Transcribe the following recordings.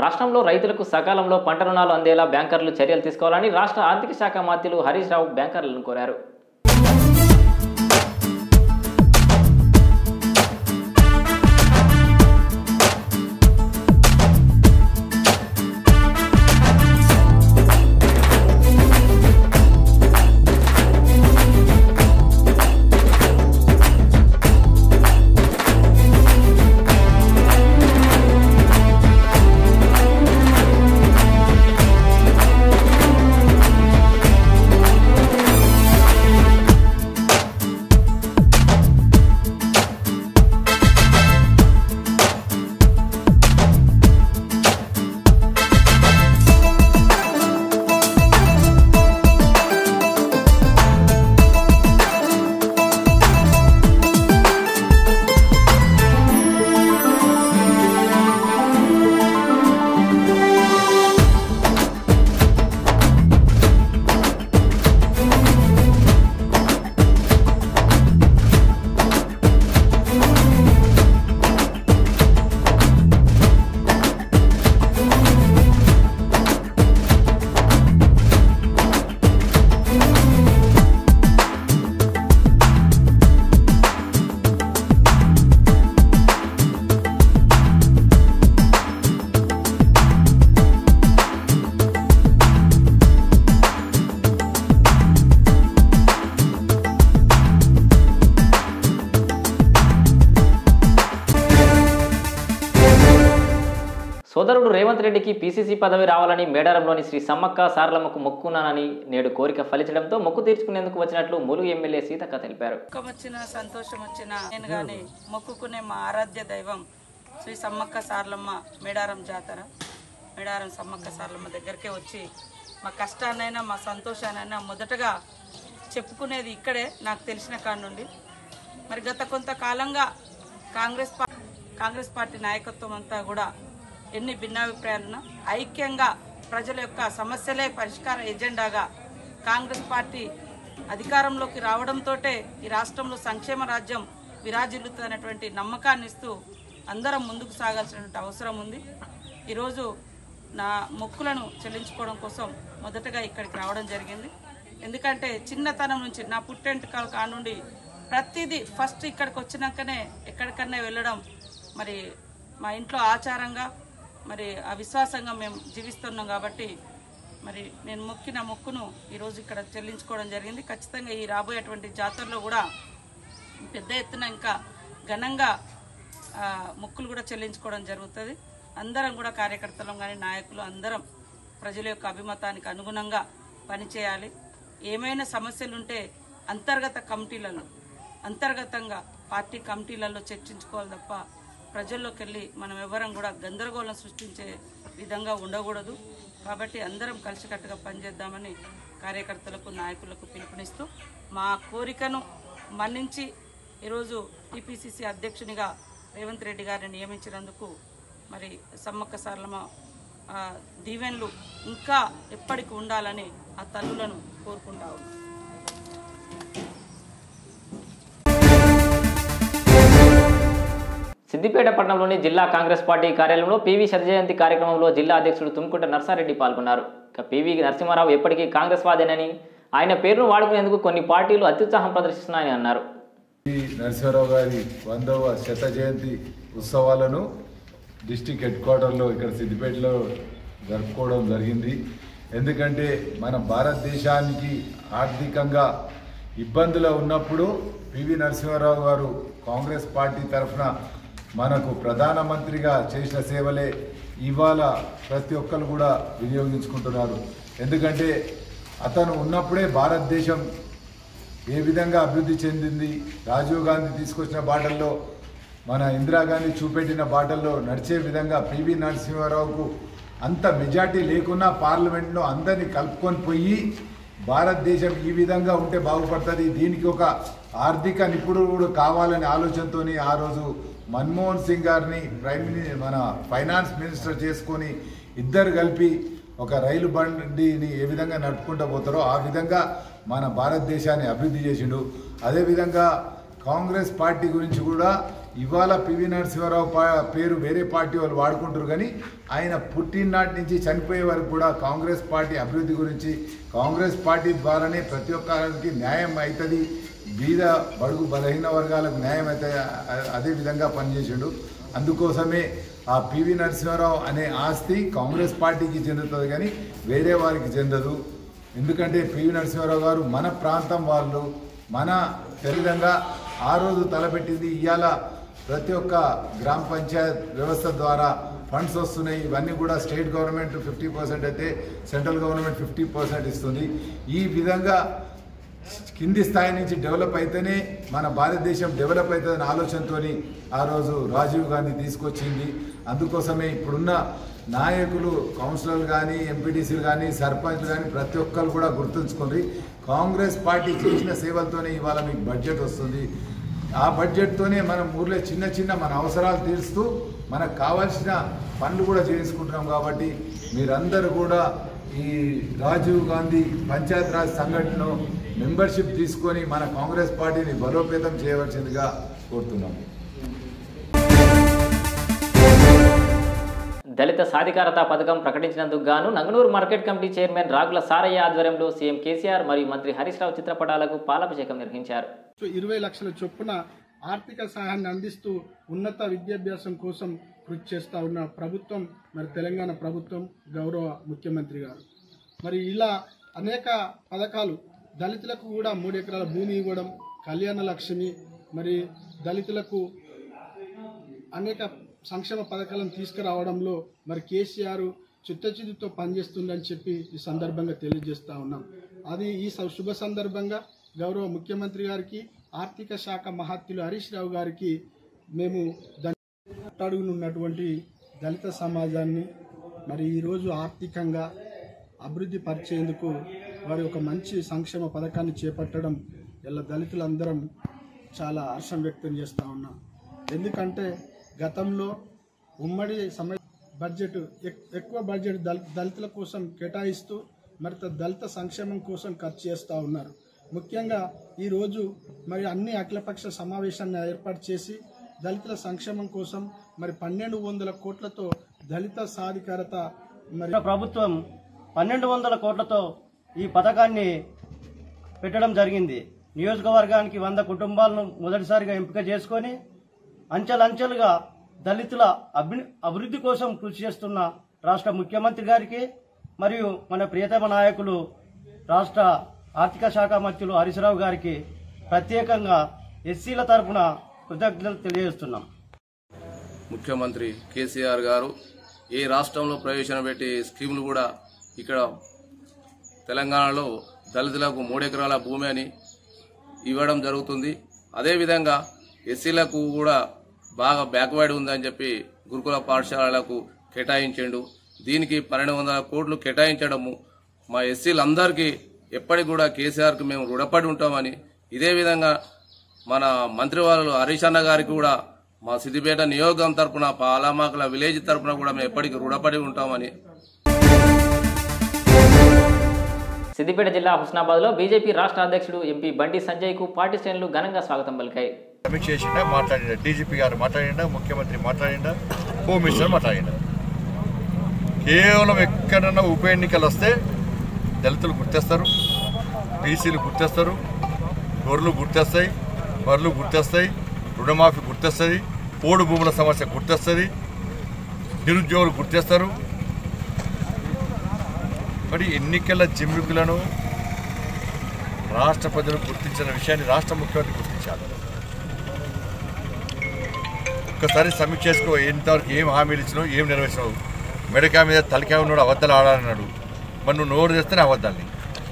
రాష్ట్రంలో రైతులకు సకాలంలో పంట రుణాలు అందేలా బ్యాంకర్లు చర్యలు తీసుకోవాలని రాష్ట్ర ఆర్థిక శాఖ మంత్రులు హరీష్ రావు బ్యాంకర్లను కోరారు సోదరుడు రేవంత్ రెడ్డికి పీసీసీ పదవి రావాలని మేడారంలోని శ్రీ సమ్మక్క సారలమ్మకు మొక్కున్నానని నేడు కోరిక ఫలించడంతో మొక్కు తీర్చుకునేందుకు వచ్చినట్లు ములుగు ఎమ్మెల్యే సీతక్క తెలిపారు దుఃఖం వచ్చినా సంతోషం వచ్చినా నేను కానీ మొక్కుకునే మా ఆరాధ్య దైవం శ్రీ సమ్మక్క సార్లమ్మ మేడారం జాతర మేడారం సమ్మక్క సార్లమ్మ దగ్గరికే వచ్చి మా కష్టాన్నైనా మా సంతోషాన్నైనా మొదటగా చెప్పుకునేది ఇక్కడే నాకు తెలిసిన కాడ నుండి మరి గత కొంతకాలంగా కాంగ్రెస్ పా కాంగ్రెస్ పార్టీ నాయకత్వం అంతా కూడా ఎన్ని భిన్నాభిప్రాయాలున్నా ఐక్యంగా ప్రజల యొక్క సమస్యలే పరిష్కార ఎజెండాగా కాంగ్రెస్ పార్టీ అధికారంలోకి రావడంతో ఈ రాష్ట్రంలో సంక్షేమ రాజ్యం విరాజిల్లుతున్నటువంటి నమ్మకాన్ని ఇస్తూ అందరం ముందుకు సాగాల్సినటువంటి అవసరం ఉంది ఈరోజు నా మొక్కులను చెల్లించుకోవడం కోసం మొదటగా ఇక్కడికి రావడం జరిగింది ఎందుకంటే చిన్నతనం నుంచి నా పుట్టెంటుకల కానుండి ప్రతిదీ ఫస్ట్ ఇక్కడికి వచ్చినాకనే ఎక్కడికన్నా వెళ్ళడం మరి మా ఇంట్లో ఆచారంగా మరి ఆ విశ్వాసంగా మేము జీవిస్తున్నాం కాబట్టి మరి నేను మొక్కిన మొక్కును ఈరోజు ఇక్కడ చెల్లించుకోవడం జరిగింది ఖచ్చితంగా ఈ రాబోయేటువంటి జాతరలో కూడా పెద్ద ఎత్తున ఇంకా ఘనంగా ఆ, మొక్కులు కూడా చెల్లించుకోవడం జరుగుతుంది అందరం కూడా కార్యకర్తలం కానీ నాయకులు అందరం ప్రజల యొక్క అభిమతానికి అనుగుణంగా పనిచేయాలి ఏమైనా సమస్యలు ఉంటే అంతర్గత కమిటీలలో అంతర్గతంగా పార్టీ కమిటీలలో చర్చించుకోవాలి తప్ప ప్రజల్లోకి వెళ్ళి మనం ఎవరం కూడా గందరగోళం సృష్టించే విధంగా ఉండకూడదు కాబట్టి అందరం కలిసికట్టుగా పనిచేద్దామని కార్యకర్తలకు నాయకులకు పిలుపునిస్తూ మా కోరికను మన్నించి ఈరోజు టీపీసీసీ అధ్యక్షునిగా రేవంత్ రెడ్డి గారిని నియమించినందుకు మరి సమ్మక్క సార్లమ్మ ఆ, దీవెనలు ఇంకా ఎప్పటికి ఉండాలని ఆ తల్లులను కోరుకుంటా ఉన్నాను సిద్దిపేట పట్టణంలోని జిల్లా కాంగ్రెస్ పార్టీ కార్యాలయంలో పీవీ శతజయంతి కార్యక్రమంలో జిల్లా అధ్యక్షుడు తుమ్కుంట నర్సారెడ్డి పాల్గొన్నారు ఇక పీవీ నరసింహారావు ఎప్పటికీ కాంగ్రెస్ వాదేనని ఆయన పేరును వాడుకునేందుకు కొన్ని పార్టీలు అత్యుత్సాహం ప్రదర్శిస్తున్నాయని అన్నారు ఈ నరసింహారావు గారి వందవ శత జయంతి ఉత్సవాలను డిస్టిక్ హెడ్ క్వార్టర్లో ఇక్కడ సిద్దిపేటలో జరుపుకోవడం జరిగింది ఎందుకంటే మన భారతదేశానికి ఆర్థికంగా ఇబ్బందులు ఉన్నప్పుడు పివి నరసింహారావు గారు కాంగ్రెస్ పార్టీ తరఫున మనకు ప్రధానమంత్రిగా చేసిన సేవలే ఇవాళ ప్రతి ఒక్కరు కూడా వినియోగించుకుంటున్నారు ఎందుకంటే అతను ఉన్నప్పుడే భారతదేశం ఏ విధంగా అభివృద్ధి చెందింది రాజీవ్ గాంధీ తీసుకొచ్చిన బాటల్లో మన ఇందిరాగాంధీ చూపెట్టిన బాటల్లో నడిచే విధంగా పివి నరసింహారావుకు అంత మెజార్టీ లేకున్నా పార్లమెంట్లో అందరినీ కలుపుకొని పోయి భారతదేశం ఈ విధంగా ఉంటే బాగుపడుతుంది దీనికి ఒక ఆర్థిక నిపుణుడు కావాలనే ఆలోచనతో ఆ రోజు మన్మోహన్ సింగ్ గారిని ప్రైమ్ మిని మన ఫైనాన్స్ మినిస్టర్ చేసుకొని ఇద్దరు కలిపి ఒక రైలు బండిని ఏ విధంగా నడుపుకుంటూ పోతారో ఆ విధంగా మన భారతదేశాన్ని అభివృద్ధి చేసిండు అదేవిధంగా కాంగ్రెస్ పార్టీ గురించి కూడా ఇవాళ పివి నరసింహారావు పా- పేరు వేరే పార్టీ వాళ్ళు వాడుకుంటారు కానీ ఆయన పుట్టిననాటి నుంచి చనిపోయే వరకు కూడా కాంగ్రెస్ పార్టీ అభివృద్ధి గురించి కాంగ్రెస్ పార్టీ ద్వారానే ప్రతి ఒక్కరికి న్యాయం అవుతుంది బీద బడుగు బలహీన వర్గాలకు న్యాయం అయితే అదే విధంగా పనిచేసాడు అందుకోసమే ఆ పివి నరసింహారావు అనే ఆస్తి కాంగ్రెస్ పార్టీకి చెందుతుంది కానీ వేరే వారికి చెందదు ఎందుకంటే పివి నరసింహారావు గారు మన ప్రాంతం వాళ్ళు మన విధంగా ఆ రోజు తలపెట్టింది ఇవాళ ప్రతి ఒక్క గ్రామ పంచాయత్ వ్యవస్థ ద్వారా ఫండ్స్ వస్తున్నాయి ఇవన్నీ కూడా స్టేట్ గవర్నమెంట్ ఫిఫ్టీ పర్సెంట్ అయితే సెంట్రల్ గవర్నమెంట్ ఫిఫ్టీ పర్సెంట్ ఇస్తుంది ఈ విధంగా కింది స్థాయి నుంచి డెవలప్ అయితేనే మన భారతదేశం డెవలప్ అవుతుందనే ఆలోచనతో ఆ రోజు రాజీవ్ గాంధీ తీసుకొచ్చింది అందుకోసమే ఇప్పుడున్న నాయకులు కౌన్సిలర్లు కానీ ఎంపీటీసీలు కానీ సర్పంచ్లు కానీ ప్రతి ఒక్కరు కూడా గుర్తుంచుకోండి కాంగ్రెస్ పార్టీ చేసిన సేవలతోనే ఇవాళ మీకు బడ్జెట్ వస్తుంది ఆ బడ్జెట్తోనే మనం ఊర్లో చిన్న చిన్న మన అవసరాలు తీరుస్తూ మనకు కావాల్సిన పనులు కూడా చేసుకుంటున్నాం కాబట్టి మీరందరూ కూడా ఈ రాజీవ్ గాంధీ పంచాయత్ రాజ్ సంఘటనలో మెంబర్షిప్ తీసుకొని మన కాంగ్రెస్ పార్టీని బలోపేతం చేయవలసిందిగా కోరుతున్నాము దళిత సాధికారత పథకం ప్రకటించినందుకు గాను Nanganur market committee chairman Ragula Saraiah ఆధ్వర్యంలో సీఎం కేసీఆర్ మరియు మంత్రి హరీష్ రావు చిత్రపటాలకు పాలాభిషేకం నిర్వహించారు ఇరవై లక్షల చొప్పున ఆర్థిక సహాయాన్ని అందిస్తూ ఉన్నత విద్యాభ్యాసం కోసం కృషి చేస్తూ ఉన్న ప్రభుత్వం మరి తెలంగాణ ప్రభుత్వం గౌరవ ముఖ్యమంత్రి గారు మరి ఇలా అనేక పథకాలు దళితులకు కూడా మూడు ఎకరాల భూమి ఇవ్వడం కళ్యాణ లక్ష్మి మరి దళితులకు అనేక సంక్షేమ పథకాలను తీసుకురావడంలో మరి కేసీఆర్ చిత్తచిత్తుతో పనిచేస్తుందని చెప్పి ఈ సందర్భంగా తెలియజేస్తా ఉన్నాం అది ఈ స- శుభ సందర్భంగా గౌరవ ముఖ్యమంత్రి గారికి ఆర్థిక శాఖ మహత్యులు హరీష్ రావు గారికి మేము అడుగునున్నటువంటి దళిత సమాజాన్ని మరి ఈరోజు ఆర్థికంగా అభివృద్ధి పరిచేందుకు వారి ఒక మంచి సంక్షేమ పథకాన్ని చేపట్టడం ఇలా దళితులందరం చాలా హర్షం వ్యక్తం చేస్తూ ఉన్నాం ఎందుకంటే గతంలో ఉమ్మడి సమయ బడ్జెట్ ఎక్- ఎక్కువ బడ్జెట్ దళ దళితుల కోసం కేటాయిస్తూ మరి త- దళిత సంక్షేమం కోసం ఖర్చు చేస్తూ ఉన్నారు ముఖ్యంగా ఈరోజు మరి అన్ని అఖిలపక్ష సమావేశాన్ని ఏర్పాటు చేసి దళితుల సంక్షేమం కోసం మరి పన్నెండు వందల కోట్లతో దళిత సాధికారత మరి కేంద్ర ప్రభుత్వం పన్నెండు వందల కోట్లతో ఈ పథకాన్ని పెట్టడం జరిగింది నియోజకవర్గానికి వంద కుటుంబాలను మొదటిసారిగా ఎంపిక చేసుకొని అంచెలంచెలుగా దళితుల అభి అభివృద్ధి కోసం కృషి చేస్తున్న రాష్ట్ర ముఖ్యమంత్రి గారికి మరియు మన ప్రియతమ నాయకులు రాష్ట్ర ఆర్థిక శాఖ మంత్రులు హరీశ్రావు గారికి ప్రత్యేకంగా ఎస్సీల తరపున కృతజ్ఞతలు తెలియజేస్తున్నాం ముఖ్యమంత్రి కేసీఆర్ గారు ఏ రాష్ట్రంలో ప్రవేశపెట్టే స్కీములు కూడా ఇక్కడ తెలంగాణలో దళితులకు మూడెకరాల భూమి అని ఇవ్వడం జరుగుతుంది అదేవిధంగా ఎస్సీలకు కూడా బాగా బ్యాక్వర్డ్ ఉందని చెప్పి గురుకుల పాఠశాలలకు కేటాయించిండు దీనికి పన్నెండు వందల కోట్లు కేటాయించడము మా ఎస్సీలందరికీ ఎప్పటికి కూడా కేసీఆర్కి మేము రుణపడి ఉంటామని ఇదే విధంగా మన మంత్రి వాళ్ళు హరీష్ అన్న గారికి కూడా మా సిద్దిపేట నియోగం తరపున పాలామాకుల విలేజ్ తరపున కూడా మేము ఎప్పటికీ రుణపడి ఉంటామని సిద్దిపేట జిల్లా హుస్నాబాద్లో బీజేపీ రాష్ట్ర అధ్యక్షుడు ఎంపీ బండి సంజయ్కు పార్టీ శ్రేణులు ఘనంగా స్వాగతం పలికాయి సమీక్ష చేసిండా మాట్లాడిండా డీజీపీ గారు మాట్లాడిండా ముఖ్యమంత్రి మాట్లాడిండా హోమ్ మినిస్టర్ మాట్లాడిండా కేవలం ఎక్కడన్నా ఉప ఎన్నికలు వస్తే దళితులు గుర్తేస్తారు బీసీలు గుర్తేస్తారు గొర్రెలు గుర్తేస్తాయి బర్రెలు గుర్తేస్తాయి రుణమాఫీ గుర్తొస్తుంది పోడు భూముల సమస్య గుర్తొస్తుంది నిరుద్యోగులు గుర్తేస్తారు మరి ఎన్నికల జిమ్మికులను రాష్ట్ర ప్రజలు గుర్తించిన విషయాన్ని రాష్ట్ర ముఖ్యమంత్రి గుర్తించాలి ఒక్కసారి సమీక్ష చేసుకో ఎంతవరకు ఏం హామీలు ఇచ్చినావు ఏం నెరవేర్చినావు మెడకాయ మీద తలకాయ ఉన్నాడు అబద్ధాలు ఆడాలన్నాడు మరి నువ్వు నోరు తెస్తేనే అబద్ధాలని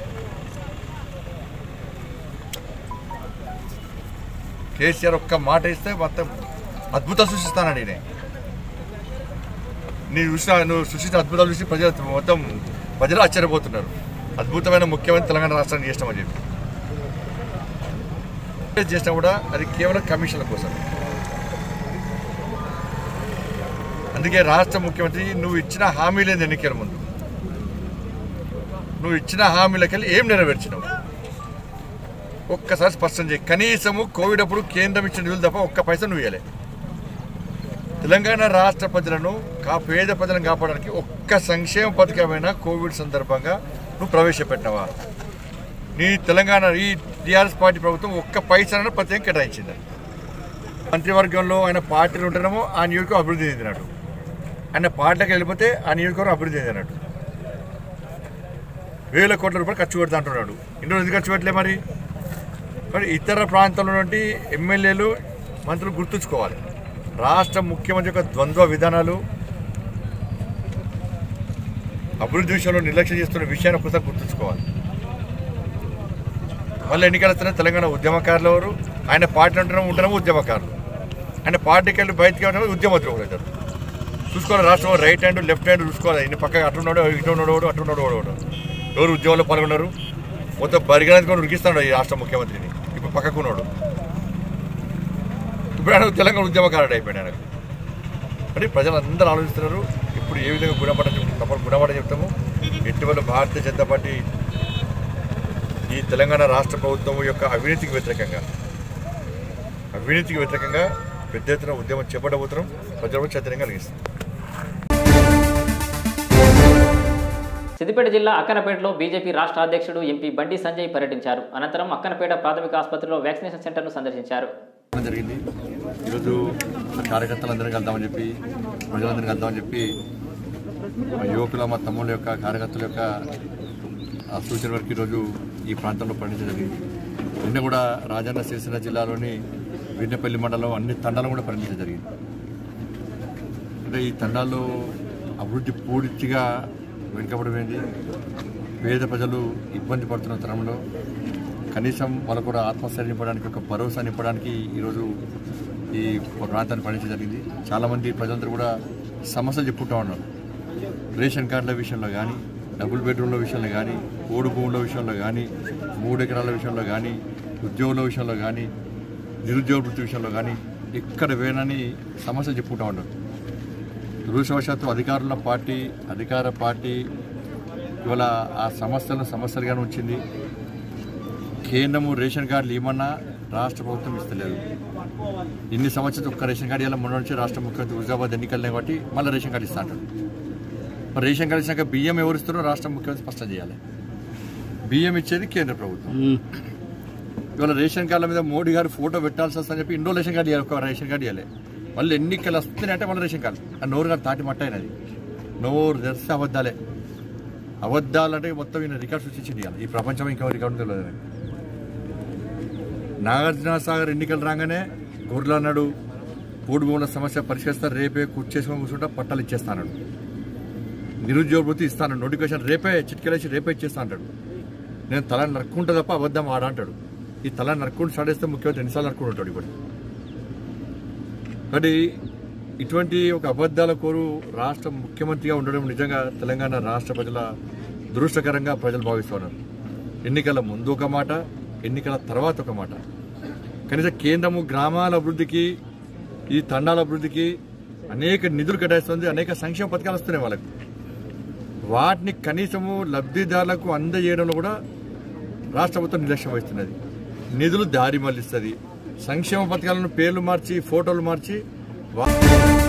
కేసీఆర్ ఒక్క మాట ఇస్తే మొత్తం అద్భుతం సృష్టిస్తానండి నేను నేను చూసిన నువ్వు సృష్టించిన అద్భుతాలు చూసి ప్రజలు మొత్తం ప్రజలు ఆశ్చర్యపోతున్నారు అద్భుతమైన ముఖ్యమంత్రి తెలంగాణ రాష్ట్రానికి చేసినామని చెప్పి ఏది చేసినా కూడా అది కేవలం కమిషన్ల కోసం అందుకే రాష్ట్ర ముఖ్యమంత్రి నువ్వు ఇచ్చిన హామీలేదు ఎన్నికల ముందు నువ్వు ఇచ్చిన హామీలకెళ్ళి ఏం నెరవేర్చినావు ఒక్కసారి స్పష్టం చేయి కనీసము కోవిడ్ అప్పుడు కేంద్రం ఇచ్చిన నిధులు తప్ప ఒక్క పైసా నువ్వు ఇవ్వలే తెలంగాణ రాష్ట్ర ప్రజలను కా పేద ప్రజలను కాపాడడానికి ఒక్క సంక్షేమ పథకమైన కోవిడ్ సందర్భంగా నువ్వు ప్రవేశపెట్టినవా నీ తెలంగాణ ఈ టీఆర్ఎస్ పార్టీ ప్రభుత్వం ఒక్క పైసలను ప్రత్యేకం కేటాయించింది మంత్రివర్గంలో ఆయన పార్టీలు ఉంటేనేమో ఆ నియోజకవర్గం అభివృద్ధి చెందినట్టు ఆయన పార్టీలకు వెళ్ళిపోతే ఆ నియోజకవర్గం అభివృద్ధి చెందినట్టు వేల కోట్ల రూపాయలు ఖర్చు పెడతా అంటున్నాడు ఇన్ని రోజులు ఎందుకు ఖర్చు పెట్టలే మరి మరి ఇతర ప్రాంతాల్లో నుండి ఎమ్మెల్యేలు మంత్రులు గుర్తుంచుకోవాలి రాష్ట్ర ముఖ్యమంత్రి యొక్క ద్వంద్వ విధానాలు అభివృద్ధి విషయంలో నిర్లక్ష్యం చేస్తున్న విషయాన్ని ఒకసారి గుర్తుంచుకోవాలి మళ్ళీ ఎన్నికలు వస్తున్న తెలంగాణ ఉద్యమకారులు ఎవరు ఆయన పార్టీ ఉంటేనే ఉంటేనేమో ఉద్యమకారులు ఆయన పార్టీకి వెళ్ళి బయటికి వెళ్ళడం ఉద్యమద్రోహులు అవుతారు చూసుకోవాలి రాష్ట్రంలో రైట్ హ్యాండ్ లెఫ్ట్ హ్యాండ్ చూసుకోవాలి ఇన్ని పక్కగా అటు ఉన్నాడు ఇటు ఉన్నాడు వాడు, అటు ఉన్నాడు వాడు, వాడు. ఎవరు ఉద్యోగంలో పాల్గొన్నారు మొత్తం బరిగణించుకొని కూడా ఉరికిస్తాడు ఈ రాష్ట్ర ముఖ్యమంత్రిని ఇప్పుడు పక్కకు ఉన్నాడు ఇప్పుడు ఆయన తెలంగాణ ఉద్యమకారుడు అయిపోయాడు ఆయనకు మరి ప్రజలు అందరూ ఆలోచిస్తున్నారు ఇప్పుడు ఏ విధంగా గుణపడ తప్పని గుణపడ చెప్తాము ఎటువంటి భారతీయ జనతా పార్టీ ఈ తెలంగాణ రాష్ట్ర ప్రభుత్వం యొక్క అవినీతికి వ్యతిరేకంగా అవినీతికి వ్యతిరేకంగా పెద్ద ఎత్తున ఉద్యమం చేపట్టబోతున్నాం ప్రజలకు చైతన్యం కలిగిస్తాం సిద్దిపేట జిల్లా అక్కనపేటలో బీజేపీ రాష్ట్ర అధ్యక్షుడు ఎంపీ బండి సంజయ్ పర్యటించారు అనంతరం అక్కనపేట ప్రాథమిక ఆసుపత్రిలో వ్యాక్సినేషన్ సెంటర్ను సందర్శించారు జరిగింది ఈరోజు కార్యకర్తలందరినీ కలుద్దామని చెప్పి ప్రజలందరినీ కలుద్దామని చెప్పి మా యువకుల మా తమ్ముళ్ళ యొక్క కార్యకర్తల యొక్క ఆ సూచన వరకు ఈరోజు ఈ ప్రాంతంలో పర్యటించడం జరిగింది నిన్న కూడా రాజన్న సిరిసిల్ల జిల్లాలోని వీర్నపల్లి మండలం అన్ని తండాలు కూడా పర్యటించడం జరిగింది అంటే ఈ తండాల్లో అభివృద్ధి పూర్తిగా వెనుకబడిపోయింది పేద ప్రజలు ఇబ్బంది పడుతున్న తరంలో కనీసం వాళ్ళకు కూడా ఆత్మస్థైర్యం నింపడానికి ఒక భరోసా నింపడానికి ఈరోజు ఈ ప్రాంతాన్ని పర్యటించడం జరిగింది చాలామంది ప్రజలందరూ కూడా సమస్యలు చెప్పుకుంటా ఉన్నారు రేషన్ కార్డుల విషయంలో కానీ డబుల్ బెడ్రూమ్ల విషయంలో కానీ ఓడు భూముల విషయంలో కానీ మూడు ఎకరాల విషయంలో కానీ ఉద్యోగుల విషయంలో కానీ నిరుద్యోగ వృత్తి విషయంలో కానీ ఎక్కడ వేనని సమస్యలు చెప్పుకుంటా ఉన్నారు దురదృష్టవశాత్తు అధికారుల పార్టీ అధికార పార్టీ ఇవాళ ఆ సమస్యలను సమస్యలుగానే ఉంచింది కేంద్రము రేషన్ కార్డులు ఇవ్వమన్నా రాష్ట్ర ప్రభుత్వం ఇస్తలేదు ఇన్ని సంవత్సరాలు ఒక్క రేషన్ కార్డు ఇలా మొన్న నుంచి రాష్ట్ర ముఖ్యమంత్రి హుజాబాద్ ఎన్నికలనే కాబట్టి మళ్ళీ రేషన్ కార్డు ఇస్తా అంటాడు మరి రేషన్ కార్డు ఇచ్చినాక బియ్యం ఎవరు ఇస్తారో రాష్ట్ర ముఖ్యమంత్రి స్పష్టం చేయాలి బియ్యం ఇచ్చేది కేంద్ర ప్రభుత్వం ఇవాళ రేషన్ కార్డుల మీద మోడీ గారు ఫోటో పెట్టాల్సి వస్తుందని చెప్పి ఇండో రేషన్ కార్డు ఇవ్వాలి ఒక రేషన్ కార్డు ఇవ్వాలి మళ్ళీ ఎన్నికలు వస్తున్నాయంటే మళ్ళీ రేషన్ కార్డు ఆ నోరు గారు తాటి మట్ట అయినది నోరు తెరిస్తే అబద్ధాలే అబద్ధాలంటే మొత్తం ఈయన రికార్డ్ సృష్టించింది ఇవాళ ఈ ప్రపంచం ఇంకా రికార్డు తెలియదు ఆయనకి. నాగార్జున సాగర్ ఎన్నికలు రాగానే గొర్రెలు అన్నాడు పూడి భూముల సమస్య పరిష్కరిస్తారు రేపే కూర్చేసుకొని కూర్చుంటా పట్టాలు ఇచ్చేస్తాను నిరుద్యోగ వృత్తి ఇస్తాను నోటిఫికేషన్ రేపే చిట్కెలేసి రేపే ఇచ్చేస్తా అంటాడు నేను తల నరుక్కుంటా తప్ప అబద్ధం ఆడ అంటాడు ఈ తల నరుక్కుంటూ స్టార్ట్ చేస్తే ముఖ్యమంత్రి ఎన్నిసార్లు నరుక్కుంటూ ఉంటాడు ఇప్పుడు కాబట్టి ఇటువంటి ఒక అబద్ధాల కోరు రాష్ట్ర ముఖ్యమంత్రిగా ఉండడం నిజంగా తెలంగాణ రాష్ట్ర ప్రజల దురదృష్టకరంగా ప్రజలు భావిస్తున్నారు ఎన్నికల ముందు ఒక మాట ఎన్నికల తర్వాత ఒక మాట కనీసం కేంద్రము గ్రామాల అభివృద్ధికి ఈ తండాల అభివృద్ధికి అనేక నిధులు కేటాయిస్తుంది అనేక సంక్షేమ పథకాలు వస్తున్నాయి వాళ్ళకు వాటిని కనీసము లబ్ధిదారులకు అందజేయడంలో కూడా రాష్ట్ర ప్రభుత్వం నిర్లక్ష్యం వహిస్తున్నది నిధులు దారి మళ్లిస్తుంది సంక్షేమ పథకాలను పేర్లు మార్చి ఫోటోలు మార్చి వా-